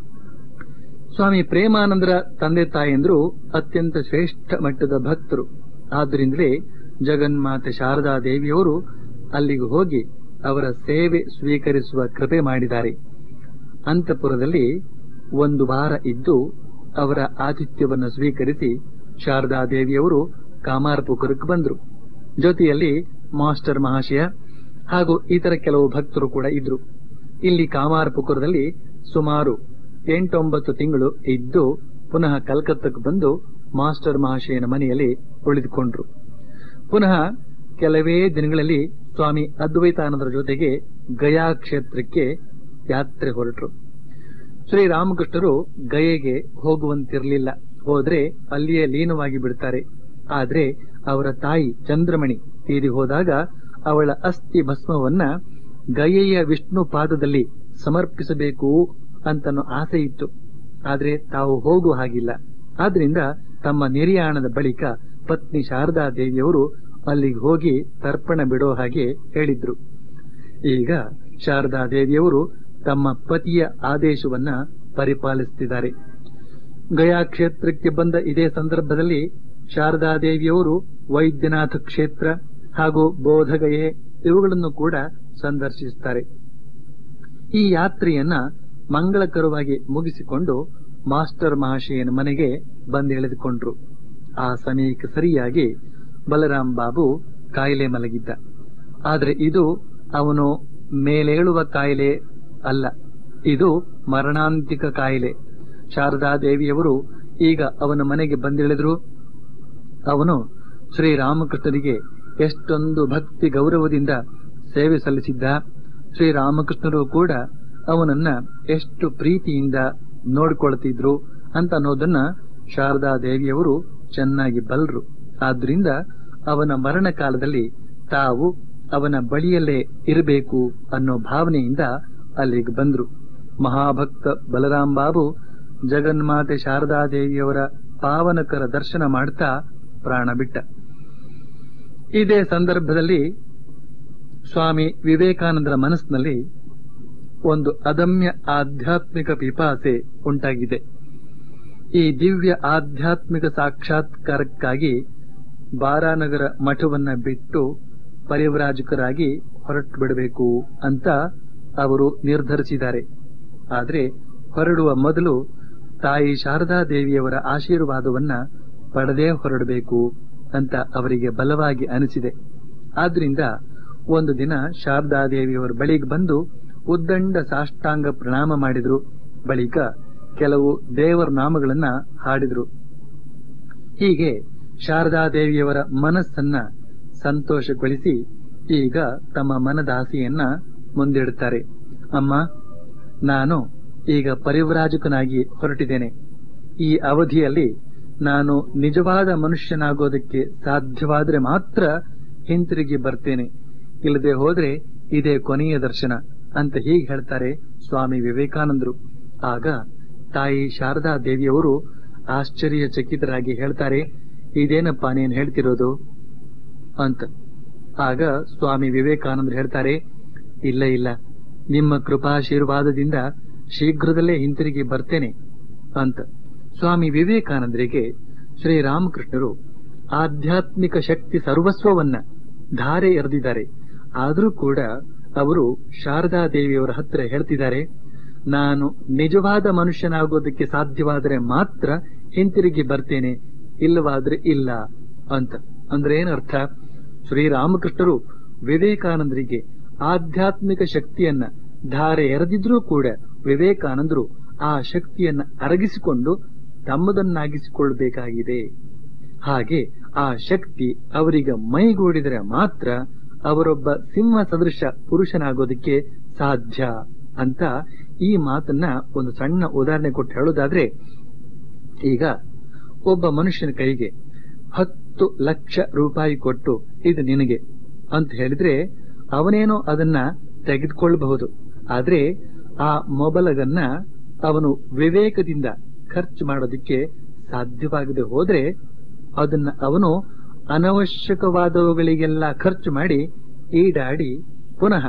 ಸ್ವಾಮಿ ಪ್ರೇಮಾನಂದರ ತಂದೆ ತಾಯಂದ್ರು ಅತ್ಯಂತ ಶ್ರೇಷ್ಠ ಮಟ್ಟದ ಭಕ್ತರು ಆದ್ದರಿಂದಲೇ ಜಗನ್ಮಾತೆ ಶಾರದಾ ದೇವಿಯವರು ಅಲ್ಲಿಗೆ ಹೋಗಿ ಅವರ ಸೇವೆ ಸ್ವೀಕರಿಸುವ ಕೃಪೆ ಮಾಡಿದ್ದಾರೆ ಅಂತಪುರದಲ್ಲಿ ಒಂದು ವಾರ ಇದ್ದು ಅವರ ಆತಿಥ್ಯವನ್ನು ಸ್ವೀಕರಿಸಿ ಶಾರದಾ ದೇವಿಯವರು ಕಾಮಾರಪುಕರಕ್ಕೆ ಬಂದ್ರು ಜೊತೆಯಲ್ಲಿ ಮಾಸ್ಟರ್ ಮಹಾಶಯ ಹಾಗೂ ಇತರ ಕೆಲವು ಭಕ್ತರು ಕೂಡ ಇದ್ರು ಇಲ್ಲಿ ಕಾಮಾರಪುಕುರದಲ್ಲಿ ಸುಮಾರು ಎಂಟೊಂಬತ್ತು ತಿಂಗಳು ಇದ್ದು ಪುನಃ ಕಲ್ಕತ್ತಕ್ಕೆ ಬಂದು ಮಾಸ್ಟರ್ ಮಹಾಶಯನ ಮನೆಯಲ್ಲಿ ಉಳಿದುಕೊಂಡ್ರು ಪುನಃ ಕೆಲವೇ ದಿನಗಳಲ್ಲಿ ಸ್ವಾಮಿ ಅದ್ವೈತಾನಂದರ ಜೊತೆಗೆ ಗಯಾ ಕ್ಷೇತ್ರಕ್ಕೆ ಯಾತ್ರೆ ಹೊರಟರು ಶ್ರೀರಾಮಕೃಷ್ಣರು ಗಯೆಗೆ ಹೋಗುವಂತಿರಲಿಲ್ಲ ಹೋದ್ರೆ ಅಲ್ಲಿಯೇ ಲೀನವಾಗಿ ಬಿಡ್ತಾರೆ ಆದ್ರೆ ಅವರ ತಾಯಿ ಚಂದ್ರಮಣಿ ತೀರಿ ಹೋದಾಗ ಅವಳ ಅಸ್ಥಿ ಭಸ್ಮವನ್ನ ಗಯೆಯ ವಿಷ್ಣು ಪಾದದಲ್ಲಿ ಸಮರ್ಪಿಸಬೇಕು ಅಂತನೋ ಆಸೆ ಇತ್ತು ಆದ್ರೆ ತಾವು ಹೋಗುವ ಹಾಗಿಲ್ಲ ಆದ್ರಿಂದ ತಮ್ಮ ನಿರ್ಯಾಣದ ಬಳಿಕ ಪತ್ನಿ ಶಾರದಾ ದೇವಿಯವರು ಅಲ್ಲಿಗೆ ಹೋಗಿ ತರ್ಪಣ ಬಿಡೋ ಹಾಗೆ ಹೇಳಿದ್ರು ಈಗ ಶಾರದಾ ದೇವಿಯವರು ತಮ್ಮ ಪತಿಯ ಆದೇಶವನ್ನ ಪರಿಪಾಲಿಸುತ್ತಿದ್ದಾರೆ ಗಯಾ ಕ್ಷೇತ್ರಕ್ಕೆ ಬಂದ ಇದೇ ಸಂದರ್ಭದಲ್ಲಿ ಶಾರದಾ ದೇವಿಯವರು ವೈದ್ಯನಾಥ ಕ್ಷೇತ್ರ ಹಾಗೂ ಬೋಧಗಯೆ ಇವುಗಳನ್ನು ಕೂಡ ಸಂದರ್ಶಿಸುತ್ತಾರೆ ಈ ಯಾತ್ರೆಯನ್ನ ಮಂಗಳಕರವಾಗಿ ಮುಗಿಸಿಕೊಂಡು ಮಾಸ್ಟರ್ ಮಹಾಶಯನ ಮನೆಗೆ ಬಂದಿಳಿದುಕೊಂಡ್ರು ಆ ಸಮಯಕ್ಕೆ ಸರಿಯಾಗಿ ಬಲರಾಮ್ ಬಾಬು ಕಾಯಿಲೆ ಮಲಗಿದ್ದ ಆದರೆ ಇದು ಅವನು ಮೇಲೇಳುವ ಕಾಯಿಲೆ ಅಲ್ಲ ಇದು ಮರಣಾಂತಿಕ ಕಾಯಿಲೆ ಶಾರದಾ ದೇವಿಯವರು ಈಗ ಅವನ ಮನೆಗೆ ಬಂದಿಳಿದ್ರು ಅವನು ಶ್ರೀರಾಮಕೃಷ್ಣರಿಗೆ ಎಷ್ಟೊಂದು ಭಕ್ತಿ ಗೌರವದಿಂದ ಸೇವೆ ಸಲ್ಲಿಸಿದ್ದ ಶ್ರೀರಾಮಕೃಷ್ಣರು ಕೂಡ ಅವನನ್ನ ಎಷ್ಟು ಪ್ರೀತಿಯಿಂದ ನೋಡಿಕೊಳ್ತಿದ್ರು ಅಂತ ಅನ್ನೋದನ್ನ ಶಾರದಾ ದೇವಿಯವರು ಚೆನ್ನಾಗಿ ಬಲ್ರು ಆದ್ರಿಂದ ಅವನ ಮರಣ ಕಾಲದಲ್ಲಿ ತಾವು ಅವನ ಬಳಿಯಲ್ಲೇ ಇರಬೇಕು ಅನ್ನೋ ಭಾವನೆಯಿಂದ ಅಲ್ಲಿಗೆ ಬಂದ್ರು ಮಹಾಭಕ್ತ ಬಲರಾಮ್ ಬಾಬು ಜಗನ್ಮಾತೆ ಶಾರದಾ ದೇವಿಯವರ ಪಾವನಕರ ದರ್ಶನ ಮಾಡ್ತಾ ಪ್ರಾಣ ಬಿಟ್ಟ ಇದೇ ಸಂದರ್ಭದಲ್ಲಿ ಸ್ವಾಮಿ ವಿವೇಕಾನಂದರ ಮನಸ್ಸಿನಲ್ಲಿ ಒಂದು ಅದಮ್ಯ ಆಧ್ಯಾತ್ಮಿಕ ಪಿಪಾಸೆ ಉಂಟಾಗಿದೆ ಈ ದಿವ್ಯ ಆಧ್ಯಾತ್ಮಿಕ ಸಾಕ್ಷಾತ್ಕಾರಕ್ಕಾಗಿ ಬಾರಾನಗರ ಮಠವನ್ನ ಬಿಟ್ಟು ಪರಿವ್ರಾಜಕರಾಗಿ ಹೊರಟು ಬಿಡಬೇಕು ಅಂತ ಅವರು ನಿರ್ಧರಿಸಿದ್ದಾರೆ ಆದರೆ ಹೊರಡುವ ಮೊದಲು ತಾಯಿ ಶಾರದಾ ದೇವಿಯವರ ಆಶೀರ್ವಾದವನ್ನ ಪಡೆದೇ ಹೊರಡಬೇಕು ಅಂತ ಅವರಿಗೆ ಬಲವಾಗಿ ಅನಿಸಿದೆ ಆದ್ರಿಂದ ಒಂದು ದಿನ ಶಾರದಾ ದೇವಿಯವರ ಬಳಿಗೆ ಬಂದು ಉದ್ದಂಡ ಸಾಷ್ಟಾಂಗ ಪ್ರಣಾಮ ಮಾಡಿದ್ರು ಬಳಿಕ ಕೆಲವು ದೇವರ ನಾಮಗಳನ್ನ ಹಾಡಿದ್ರು ಹೀಗೆ ಶಾರದಾ ದೇವಿಯವರ ಮನಸ್ಸನ್ನ ಸಂತೋಷಗೊಳಿಸಿ ಈಗ ತಮ್ಮ ಮನದಾಸೆಯನ್ನ ಮುಂದಿಡುತ್ತಾರೆ ಅಮ್ಮ ನಾನು ಈಗ ಪರಿವ್ರಾಜಕನಾಗಿ ಹೊರಟಿದ್ದೇನೆ ಈ ಅವಧಿಯಲ್ಲಿ ನಾನು ನಿಜವಾದ ಮನುಷ್ಯನಾಗೋದಕ್ಕೆ ಸಾಧ್ಯವಾದರೆ ಮಾತ್ರ ಹಿಂತಿರುಗಿ ಬರ್ತೇನೆ ಇಲ್ಲದೆ ಹೋದ್ರೆ ಇದೇ ಕೊನೆಯ ದರ್ಶನ ಅಂತ ಹೀಗೆ ಹೇಳ್ತಾರೆ ಸ್ವಾಮಿ ವಿವೇಕಾನಂದರು ಆಗ ತಾಯಿ ಶಾರದಾ ದೇವಿಯವರು ಆಶ್ಚರ್ಯಚಕಿತರಾಗಿ ಹೇಳ್ತಾರೆ ಇದೇನಪ್ಪ ನೀನ್ ಹೇಳ್ತಿರೋದು ಅಂತ ಆಗ ಸ್ವಾಮಿ ವಿವೇಕಾನಂದರು ಹೇಳ್ತಾರೆ ಇಲ್ಲ ಇಲ್ಲ ನಿಮ್ಮ ಕೃಪಾಶೀರ್ವಾದದಿಂದ ಶೀಘ್ರದಲ್ಲೇ ಹಿಂತಿರುಗಿ ಬರ್ತೇನೆ ಅಂತ ಸ್ವಾಮಿ ವಿವೇಕಾನಂದರಿಗೆ ಶ್ರೀರಾಮಕೃಷ್ಣರು ಆಧ್ಯಾತ್ಮಿಕ ಶಕ್ತಿ ಸರ್ವಸ್ವವನ್ನ ಧಾರೆ ಎರೆದಿದ್ದಾರೆ ಆದರೂ ಕೂಡ ಅವರು ಶಾರದಾ ದೇವಿಯವರ ಹತ್ರ ಹೇಳ್ತಿದ್ದಾರೆ ನಾನು ನಿಜವಾದ ಮನುಷ್ಯನಾಗೋದಕ್ಕೆ ಸಾಧ್ಯವಾದರೆ ಮಾತ್ರ ಹಿಂತಿರುಗಿ ಬರ್ತೇನೆ ಇಲ್ಲವಾದ್ರೆ ಇಲ್ಲ ಅಂತ ಅಂದ್ರೆ ಏನರ್ಥ ಶ್ರೀರಾಮಕೃಷ್ಣರು ವಿವೇಕಾನಂದರಿಗೆ ಆಧ್ಯಾತ್ಮಿಕ ಶಕ್ತಿಯನ್ನ ಧಾರೆ ಎರೆದಿದ್ರೂ ಕೂಡ ವಿವೇಕಾನಂದರು ಆ ಶಕ್ತಿಯನ್ನ ಅರಗಿಸಿಕೊಂಡು ತಮ್ಮದನ್ನಾಗಿಸಿಕೊಳ್ಳಬೇಕಾಗಿದೆ ಹಾಗೆ ಆ ಶಕ್ತಿ ಅವರಿಗೆ ಮೈಗೂಡಿದರೆ ಮಾತ್ರ ಅವರೊಬ್ಬ ಸಿಂಹ ಸದೃಶ ಪುರುಷನಾಗೋದಕ್ಕೆ ಸಾಧ್ಯ ಅಂತ ಈ ಮಾತನ್ನ ಒಂದು ಸಣ್ಣ ಉದಾಹರಣೆ ಕೊಟ್ಟು ಹೇಳೋದಾದ್ರೆ ಈಗ ಒಬ್ಬ ಮನುಷ್ಯನ ಕೈಗೆ ಹತ್ತು ಲಕ್ಷ ರೂಪಾಯಿ ಕೊಟ್ಟು ಇದು ನಿನಗೆ ಅಂತ ಹೇಳಿದ್ರೆ ಅವನೇನೋ ಅದನ್ನ ತೆಗೆದುಕೊಳ್ಳಬಹುದು ಆದ್ರೆ ಆ ಮೊಬಲಗನ್ನ ಅವನು ವಿವೇಕದಿಂದ ಖರ್ಚು ಮಾಡೋದಕ್ಕೆ ಸಾಧ್ಯವಾಗದೆ ಹೋದ್ರೆ ಅದನ್ನ ಅವನು ಅನವಶ್ಯಕವಾದವುಗಳಿಗೆಲ್ಲ ಖರ್ಚು ಮಾಡಿ ಈಡಾಡಿ ಪುನಃ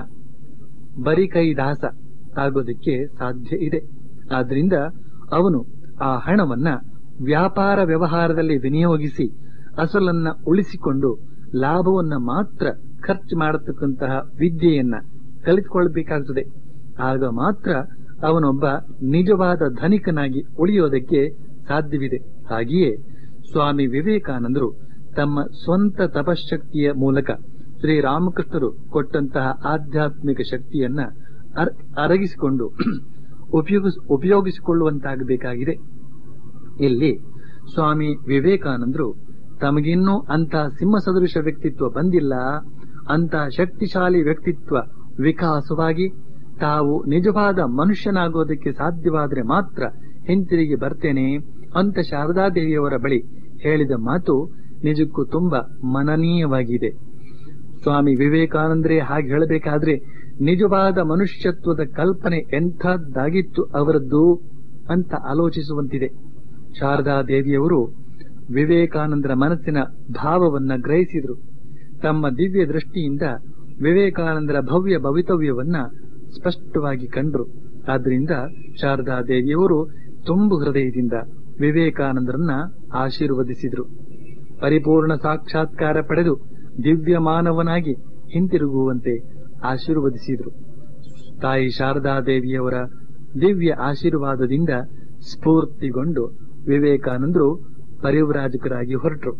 ಬರಿ ಕೈ ದಾಸ ಆಗೋದಕ್ಕೆ ಸಾಧ್ಯ ಇದೆ ಆದ್ರಿಂದ ಅವನು ಆ ಹಣವನ್ನ ವ್ಯಾಪಾರ ವ್ಯವಹಾರದಲ್ಲಿ ವಿನಿಯೋಗಿಸಿ ಅಸಲನ್ನ ಉಳಿಸಿಕೊಂಡು ಲಾಭವನ್ನ ಮಾತ್ರ ಖರ್ಚು ಮಾಡತಕ್ಕಂತಹ ವಿದ್ಯೆಯನ್ನ ಕಲಿತುಕೊಳ್ಬೇಕಾಗುತ್ತದೆ ಆಗ ಮಾತ್ರ ಅವನೊಬ್ಬ ನಿಜವಾದ ಧನಿಕನಾಗಿ ಉಳಿಯೋದಕ್ಕೆ ಸಾಧ್ಯವಿದೆ ಹಾಗೆಯೇ ಸ್ವಾಮಿ ವಿವೇಕಾನಂದರು ತಮ್ಮ ಸ್ವಂತ ತಪಶಕ್ತಿಯ ಮೂಲಕ ಶ್ರೀರಾಮಕೃಷ್ಣರು ಕೊಟ್ಟಂತಹ ಆಧ್ಯಾತ್ಮಿಕ ಶಕ್ತಿಯನ್ನ ಅರಗಿಸಿಕೊಂಡು ಉಪಯೋಗಿಸ್ ಉಪಯೋಗಿಸಿಕೊಳ್ಳುವಂತಾಗಬೇಕಾಗಿದೆ ಇಲ್ಲಿ ಸ್ವಾಮಿ ವಿವೇಕಾನಂದರು ತಮಗಿನ್ನೂ ಅಂತ ಸಿಂಹ ಸದೃಶ ವ್ಯಕ್ತಿತ್ವ ಬಂದಿಲ್ಲ ಅಂತ ಶಕ್ತಿಶಾಲಿ ವ್ಯಕ್ತಿತ್ವ ವಿಕಾಸವಾಗಿ ತಾವು ನಿಜವಾದ ಮನುಷ್ಯನಾಗೋದಕ್ಕೆ ಸಾಧ್ಯವಾದರೆ ಮಾತ್ರ ಹಿಂತಿರುಗಿ ಬರ್ತೇನೆ ಅಂತ ಶಾರದಾದೇವಿಯವರ ಬಳಿ ಹೇಳಿದ ಮಾತು ನಿಜಕ್ಕೂ ತುಂಬಾ ಮನನೀಯವಾಗಿದೆ ಸ್ವಾಮಿ ವಿವೇಕಾನಂದರೇ ಹಾಗೆ ಹೇಳಬೇಕಾದ್ರೆ ನಿಜವಾದ ಮನುಷ್ಯತ್ವದ ಕಲ್ಪನೆ ಎಂಥದ್ದಾಗಿತ್ತು ಅವರದ್ದು ಅಂತ ಆಲೋಚಿಸುವಂತಿದೆ ಶಾರದಾ ದೇವಿಯವರು ವಿವೇಕಾನಂದರ ಮನಸ್ಸಿನ ಭಾವವನ್ನ ಗ್ರಹಿಸಿದರು ತಮ್ಮ ದಿವ್ಯ ದೃಷ್ಟಿಯಿಂದ ವಿವೇಕಾನಂದರ ಭವ್ಯ ಭವಿತವ್ಯವನ್ನ ಸ್ಪಷ್ಟವಾಗಿ ಕಂಡ್ರು ಆದ್ರಿಂದ ಶಾರದಾ ದೇವಿಯವರು ತುಂಬು ಹೃದಯದಿಂದ ವಿವೇಕಾನಂದರನ್ನ ಆಶೀರ್ವದಿಸಿದರು ಪರಿಪೂರ್ಣ ಸಾಕ್ಷಾತ್ಕಾರ ಪಡೆದು ದಿವ್ಯ ಮಾನವನಾಗಿ ಹಿಂತಿರುಗುವಂತೆ ಆಶೀರ್ವದಿಸಿದರು ತಾಯಿ ಶಾರದಾ ದೇವಿಯವರ ದಿವ್ಯ ಆಶೀರ್ವಾದದಿಂದ ಸ್ಫೂರ್ತಿಗೊಂಡು ವಿವೇಕಾನಂದರು ಪರಿವ್ರಾಜಕರಾಗಿ ಹೊರಟರು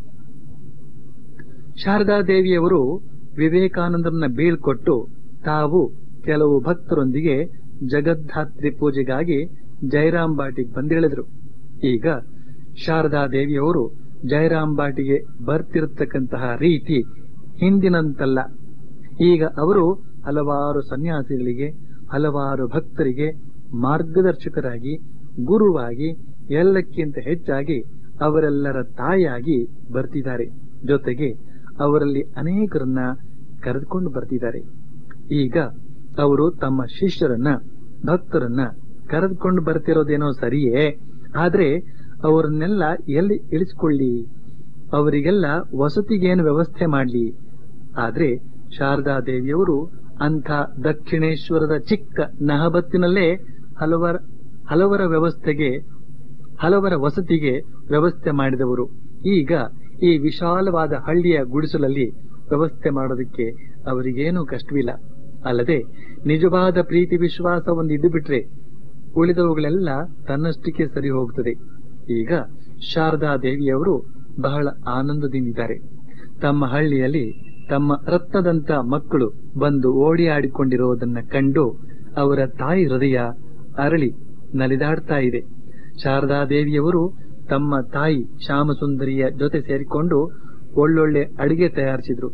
ಶಾರದಾ ದೇವಿಯವರು ವಿವೇಕಾನಂದರನ್ನ ಬೀಳ್ಕೊಟ್ಟು ತಾವು ಕೆಲವು ಭಕ್ತರೊಂದಿಗೆ ಜಗದ್ಧಾತ್ರಿ ಪೂಜೆಗಾಗಿ ಜಯರಾಮ್ ಬಾಟಿಗೆ ಬಂದಿಳಿದ್ರು ಈಗ ಶಾರದಾ ದೇವಿಯವರು ಜಯರಾಮ್ ಬಾಟಿಗೆ ಬರ್ತಿರತಕ್ಕಂತಹ ರೀತಿ ಹಿಂದಿನಂತಲ್ಲ ಈಗ ಅವರು ಹಲವಾರು ಸನ್ಯಾಸಿಗಳಿಗೆ ಹಲವಾರು ಭಕ್ತರಿಗೆ ಮಾರ್ಗದರ್ಶಕರಾಗಿ ಗುರುವಾಗಿ ಎಲ್ಲಕ್ಕಿಂತ ಹೆಚ್ಚಾಗಿ ಅವರೆಲ್ಲರ ತಾಯಿಯಾಗಿ ಬರ್ತಿದ್ದಾರೆ ಜೊತೆಗೆ ಅವರಲ್ಲಿ ಅನೇಕರನ್ನ ಕರೆದುಕೊಂಡು ಬರ್ತಿದ್ದಾರೆ ಈಗ ಅವರು ತಮ್ಮ ಶಿಷ್ಯರನ್ನ ಭಕ್ತರನ್ನ ಕರೆದುಕೊಂಡು ಬರ್ತಿರೋದೇನೋ ಸರಿಯೇ ಆದ್ರೆ ಅವರನ್ನೆಲ್ಲ ಎಲ್ಲಿ ಇಳಿಸ್ಕೊಳ್ಳಿ ಅವರಿಗೆಲ್ಲ ವಸತಿಗೇನು ವ್ಯವಸ್ಥೆ ಮಾಡ್ಲಿ ಆದ್ರೆ ಶಾರದಾ ದೇವಿಯವರು ಅಂಥ ದಕ್ಷಿಣೇಶ್ವರದ ಚಿಕ್ಕ ನಹಬತ್ತಿನಲ್ಲೇ ಹಲವರ ಹಲವರ ವ್ಯವಸ್ಥೆಗೆ ಹಲವರ ವಸತಿಗೆ ವ್ಯವಸ್ಥೆ ಮಾಡಿದವರು ಈಗ ಈ ವಿಶಾಲವಾದ ಹಳ್ಳಿಯ ಗುಡಿಸಲಲ್ಲಿ ವ್ಯವಸ್ಥೆ ಮಾಡೋದಕ್ಕೆ ಅವರಿಗೇನೂ ಕಷ್ಟವಿಲ್ಲ ಅಲ್ಲದೆ ನಿಜವಾದ ಪ್ರೀತಿ ವಿಶ್ವಾಸ ಒಂದು ಇದ್ದು ಬಿಟ್ರೆ ಉಳಿದವುಗಳೆಲ್ಲ ತನ್ನಷ್ಟಕ್ಕೆ ಸರಿ ಹೋಗುತ್ತದೆ ಈಗ ಶಾರದಾ ದೇವಿಯವರು ಬಹಳ ಆನಂದದಿಂದಿದ್ದಾರೆ ತಮ್ಮ ಹಳ್ಳಿಯಲ್ಲಿ ತಮ್ಮ ರತ್ನದಂತ ಮಕ್ಕಳು ಬಂದು ಓಡಿ ಆಡಿಕೊಂಡಿರುವುದನ್ನ ಕಂಡು ಅವರ ತಾಯಿ ಹೃದಯ ಅರಳಿ ನಲಿದಾಡ್ತಾ ಇದೆ ಶಾರದಾ ದೇವಿಯವರು ತಮ್ಮ ತಾಯಿ ಶ್ಯಾಮಸುಂದರಿಯ ಜೊತೆ ಸೇರಿಕೊಂಡು ಒಳ್ಳೊಳ್ಳೆ ಅಡಿಗೆ ತಯಾರಿಸಿದ್ರು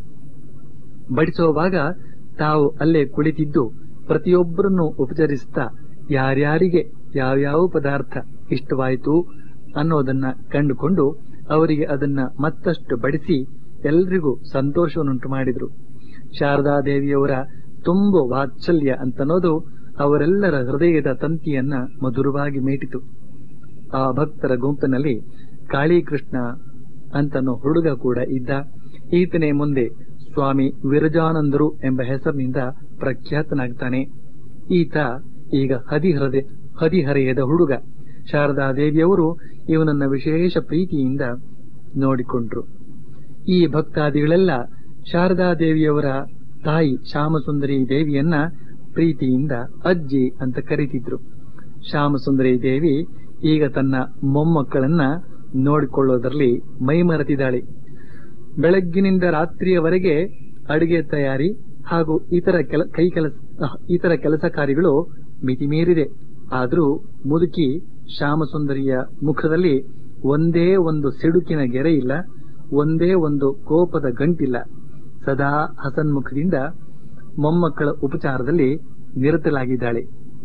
ಬಡಿಸುವಾಗ ತಾವು ಅಲ್ಲೇ ಕುಳಿತಿದ್ದು ಪ್ರತಿಯೊಬ್ಬರನ್ನು ಉಪಚರಿಸ್ತಾ ಯಾರ್ಯಾರಿಗೆ ಯಾವ್ಯಾವ ಪದಾರ್ಥ ಇಷ್ಟವಾಯಿತು ಅನ್ನೋದನ್ನ ಕಂಡುಕೊಂಡು ಅವರಿಗೆ ಅದನ್ನ ಮತ್ತಷ್ಟು ಬಡಿಸಿ ಎಲ್ರಿಗೂ ಸಂತೋಷವನ್ನುಂಟು ಮಾಡಿದ್ರು ಶಾರದಾ ದೇವಿಯವರ ತುಂಬ ವಾತ್ಸಲ್ಯ ಅಂತನ್ನೋದು ಅವರೆಲ್ಲರ ಹೃದಯದ ತಂತಿಯನ್ನ ಮಧುರವಾಗಿ ಮೇಟಿತು ಆ ಭಕ್ತರ ಗುಂಪಿನಲ್ಲಿ ಕಾಳೀಕೃಷ್ಣ ಅಂತನೋ ಹುಡುಗ ಕೂಡ ಇದ್ದ ಈತನೇ ಮುಂದೆ ಸ್ವಾಮಿ ವಿರಜಾನಂದರು ಎಂಬ ಹೆಸರಿನಿಂದ ಪ್ರಖ್ಯಾತನಾಗ್ತಾನೆ ಈತ ಈಗ ಹದಿಹೃದಯ ಹದಿಹರೆಯದ ಹುಡುಗ ಶಾರದಾ ದೇವಿಯವರು ಇವನನ್ನ ವಿಶೇಷ ಪ್ರೀತಿಯಿಂದ ನೋಡಿಕೊಂಡ್ರು ಈ ಭಕ್ತಾದಿಗಳೆಲ್ಲ ಶಾರದಾ ದೇವಿಯವರ ತಾಯಿ ಶ್ಯಾಮಸುಂದರಿ ದೇವಿಯನ್ನ ಪ್ರೀತಿಯಿಂದ ಅಜ್ಜಿ ಅಂತ ಕರೀತಿದ್ರು ಶ್ಯಾಮಸುಂದರಿ ದೇವಿ ಈಗ ತನ್ನ ಮೊಮ್ಮಕ್ಕಳನ್ನ ನೋಡಿಕೊಳ್ಳೋದರಲ್ಲಿ ಮೈಮರೆತಿದ್ದಾಳೆ ಬೆಳಗ್ಗಿನಿಂದ ರಾತ್ರಿಯವರೆಗೆ ಅಡಿಗೆ ತಯಾರಿ ಹಾಗೂ ಇತರ ಕೆಲ ಕೈ ಕೆಲಸ ಇತರ ಕೆಲಸ ಕಾರ್ಯಗಳು ಮಿತಿಮೀರಿದೆ ಆದರೂ ಮುದುಕಿ ಶ್ಯಾಮಸುಂದರಿಯ ಮುಖದಲ್ಲಿ ಒಂದೇ ಒಂದು ಸಿಡುಕಿನ ಗೆರೆ ಇಲ್ಲ ಒಂದೇ ಒಂದು ಕೋಪದ ಗಂಟಿಲ್ಲ ಸದಾ ಹಸನ್ಮುಖದಿಂದ ಮೊಮ್ಮಕ್ಕಳ ಉಪಚಾರದಲ್ಲಿ ನಿರತಲಾಗಿದ್ದಾಳೆ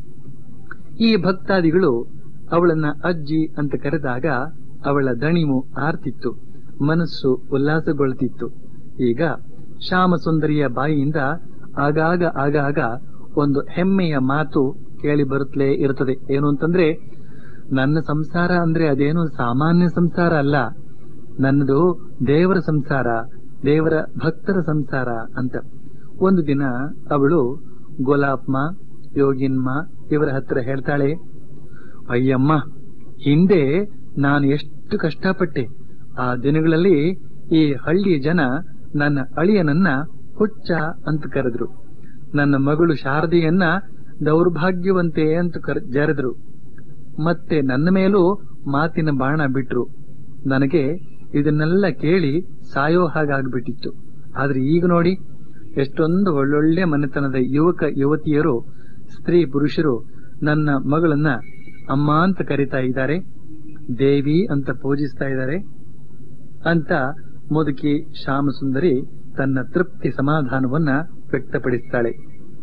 ಈ ಭಕ್ತಾದಿಗಳು ಅವಳನ್ನ ಅಜ್ಜಿ ಅಂತ ಕರೆದಾಗ ಅವಳ ದಣಿವು ಆರ್ತಿತ್ತು ಮನಸ್ಸು ಉಲ್ಲಾಸಗೊಳ್ತಿತ್ತು ಈಗ ಶ್ಯಾಮಸುಂದರಿಯ ಬಾಯಿಯಿಂದ ಆಗಾಗ ಆಗಾಗ ಒಂದು ಹೆಮ್ಮೆಯ ಮಾತು ಕೇಳಿ ಬರುತ್ತಲೇ ಇರುತ್ತದೆ ಏನು ಅಂತಂದ್ರೆ ನನ್ನ ಸಂಸಾರ ಅಂದ್ರೆ ಅದೇನು ಸಾಮಾನ್ಯ ಸಂಸಾರ ಅಲ್ಲ ನನ್ನದು ದೇವರ ಸಂಸಾರ ದೇವರ ಭಕ್ತರ ಸಂಸಾರ ಅಂತ ಒಂದು ದಿನ ಅವಳು ಗೋಲಾಪ್ಮ ಯೋಗಿನ್ಮ ಇವರ ಹತ್ರ ಹೇಳ್ತಾಳೆ ಅಯ್ಯಮ್ಮ ಹಿಂದೆ ನಾನು ಎಷ್ಟು ಕಷ್ಟಪಟ್ಟೆ ಆ ದಿನಗಳಲ್ಲಿ ಈ ಹಳ್ಳಿಯ ಜನ ನನ್ನ ಅಳಿಯನನ್ನ ಹುಚ್ಚ ಅಂತ ಕರೆದ್ರು ನನ್ನ ಮಗಳು ಶಾರದೆಯನ್ನ ದೌರ್ಭಾಗ್ಯವಂತೆ ಅಂತ ಕರ್ ಜರೆದ್ರು ಮತ್ತೆ ನನ್ನ ಮೇಲೂ ಮಾತಿನ ಬಾಣ ಬಿಟ್ರು ನನಗೆ ಇದನ್ನೆಲ್ಲ ಕೇಳಿ ಸಾಯೋ ಹಾಗಾಗ್ಬಿಟ್ಟಿತ್ತು ಆದ್ರೆ ಈಗ ನೋಡಿ ಎಷ್ಟೊಂದು ಒಳ್ಳೊಳ್ಳೆ ಮನೆತನದ ಯುವಕ ಯುವತಿಯರು ಸ್ತ್ರೀ ಪುರುಷರು ನನ್ನ ಮಗಳನ್ನ ಅಮ್ಮ ಅಂತ ಕರೀತಾ ಇದ್ದಾರೆ ದೇವಿ ಅಂತ ಪೂಜಿಸ್ತಾ ಇದ್ದಾರೆ ಅಂತ ಮುದುಕಿ ಶ್ಯಾಮಸುಂದರಿ ತನ್ನ ತೃಪ್ತಿ ಸಮಾಧಾನವನ್ನ ವ್ಯಕ್ತಪಡಿಸ್ತಾಳೆ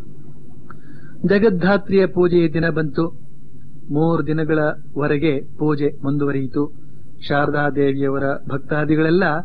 ಜಗದ್ಧಾತ್ರಿಯ ಪೂಜೆಯ ದಿನ ಬಂತು ಮೂರು ದಿನಗಳವರೆಗೆ ಪೂಜೆ ಮುಂದುವರಿಯಿತು ಶಾರದಾ ದೇವಿಯವರ ಭಕ್ತಾದಿಗಳೆಲ್ಲ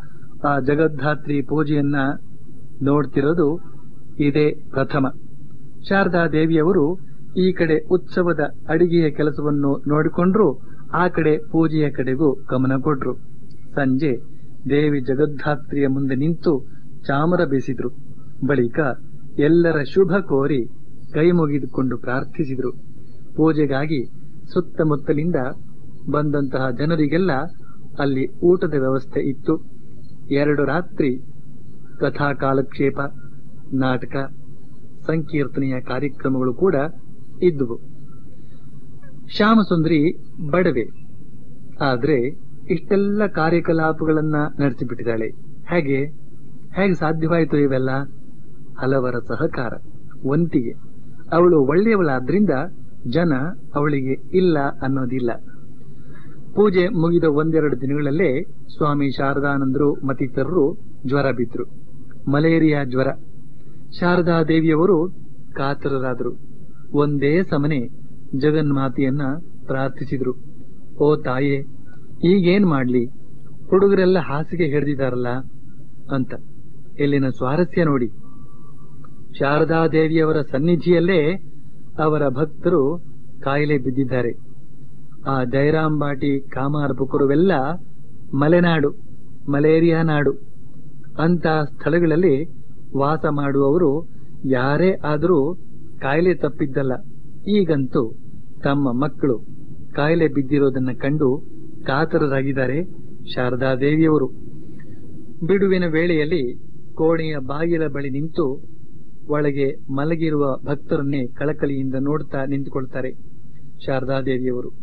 ಆ ಜಗದ್ಧಾತ್ರಿ ಪೂಜೆಯನ್ನ ನೋಡ್ತಿರೋದು ಇದೇ ಪ್ರಥಮ ಶಾರದಾ ದೇವಿಯವರು ಈ ಕಡೆ ಉತ್ಸವದ ಅಡಿಗೆಯ ಕೆಲಸವನ್ನು ನೋಡಿಕೊಂಡ್ರು ಆ ಕಡೆ ಪೂಜೆಯ ಕಡೆಗೂ ಗಮನ ಕೊಟ್ರು ಸಂಜೆ ದೇವಿ ಜಗದ್ಧಾತ್ರಿಯ ಮುಂದೆ ನಿಂತು ಚಾಮರ ಬೀಸಿದ್ರು ಬಳಿಕ ಎಲ್ಲರ ಶುಭ ಕೋರಿ ಕೈ ಮುಗಿದುಕೊಂಡು ಪ್ರಾರ್ಥಿಸಿದ್ರು ಪೂಜೆಗಾಗಿ ಸುತ್ತಮುತ್ತಲಿಂದ ಬಂದಂತಹ ಜನರಿಗೆಲ್ಲ ಅಲ್ಲಿ ಊಟದ ವ್ಯವಸ್ಥೆ ಇತ್ತು ಎರಡು ರಾತ್ರಿ ಕಥಾ ಕಾಲಕ್ಷೇಪ ನಾಟಕ ಸಂಕೀರ್ತನೆಯ ಕಾರ್ಯಕ್ರಮಗಳು ಕೂಡ ಇದ್ದುವು ಶ್ಯಾಮಸುಂದರಿ ಬಡವೆ ಆದ್ರೆ ಇಷ್ಟೆಲ್ಲ ಕಾರ್ಯಕಲಾಪಗಳನ್ನ ನಡೆಸಿಬಿಟ್ಟಿದ್ದಾಳೆ ಹೇಗೆ ಹೇಗೆ ಸಾಧ್ಯವಾಯಿತು ಇವೆಲ್ಲ ಹಲವರ ಸಹಕಾರ ವಂತಿಗೆ ಅವಳು ಒಳ್ಳೆಯವಳಾದ್ರಿಂದ ಜನ ಅವಳಿಗೆ ಇಲ್ಲ ಅನ್ನೋದಿಲ್ಲ ಪೂಜೆ ಮುಗಿದ ಒಂದೆರಡು ದಿನಗಳಲ್ಲೇ ಸ್ವಾಮಿ ಶಾರದಾನಂದರು ಮತ್ತಿತರರು ಜ್ವರ ಬಿದ್ರು ಮಲೇರಿಯಾ ಜ್ವರ ಶಾರದಾ ದೇವಿಯವರು ಕಾತರರಾದರು ಒಂದೇ ಸಮನೆ ಜಗನ್ಮಾತೆಯನ್ನ ಪ್ರಾರ್ಥಿಸಿದ್ರು ಓ ತಾಯೇ ಈಗೇನ್ ಮಾಡ್ಲಿ ಹುಡುಗರೆಲ್ಲ ಹಾಸಿಗೆ ಹಿಡಿದಿದ್ದಾರಲ್ಲ ಅಂತ ಇಲ್ಲಿನ ಸ್ವಾರಸ್ಯ ನೋಡಿ ಶಾರದಾ ದೇವಿಯವರ ಸನ್ನಿಧಿಯಲ್ಲೇ ಅವರ ಭಕ್ತರು ಕಾಯಿಲೆ ಬಿದ್ದಿದ್ದಾರೆ ಆ ಜಯರಾಂಬಾಟಿ ಕಾಮಾರ ಬುಕರುವೆಲ್ಲ ಮಲೆನಾಡು ಮಲೇರಿಯಾ ನಾಡು ಅಂತ ಸ್ಥಳಗಳಲ್ಲಿ ವಾಸ ಮಾಡುವವರು ಯಾರೇ ಆದರೂ ಕಾಯಿಲೆ ತಪ್ಪಿದ್ದಲ್ಲ ಈಗಂತೂ ತಮ್ಮ ಮಕ್ಕಳು ಕಾಯಿಲೆ ಬಿದ್ದಿರೋದನ್ನ ಕಂಡು ಕಾತರರಾಗಿದ್ದಾರೆ ಶಾರದಾ ದೇವಿಯವರು ಬಿಡುವಿನ ವೇಳೆಯಲ್ಲಿ ಕೋಣೆಯ ಬಾಗಿಲ ಬಳಿ ನಿಂತು ಒಳಗೆ ಮಲಗಿರುವ ಭಕ್ತರನ್ನೇ ಕಳಕಳಿಯಿಂದ ನೋಡ್ತಾ ನಿಂತುಕೊಳ್ತಾರೆ ಶಾರದಾ ದೇವಿಯವರು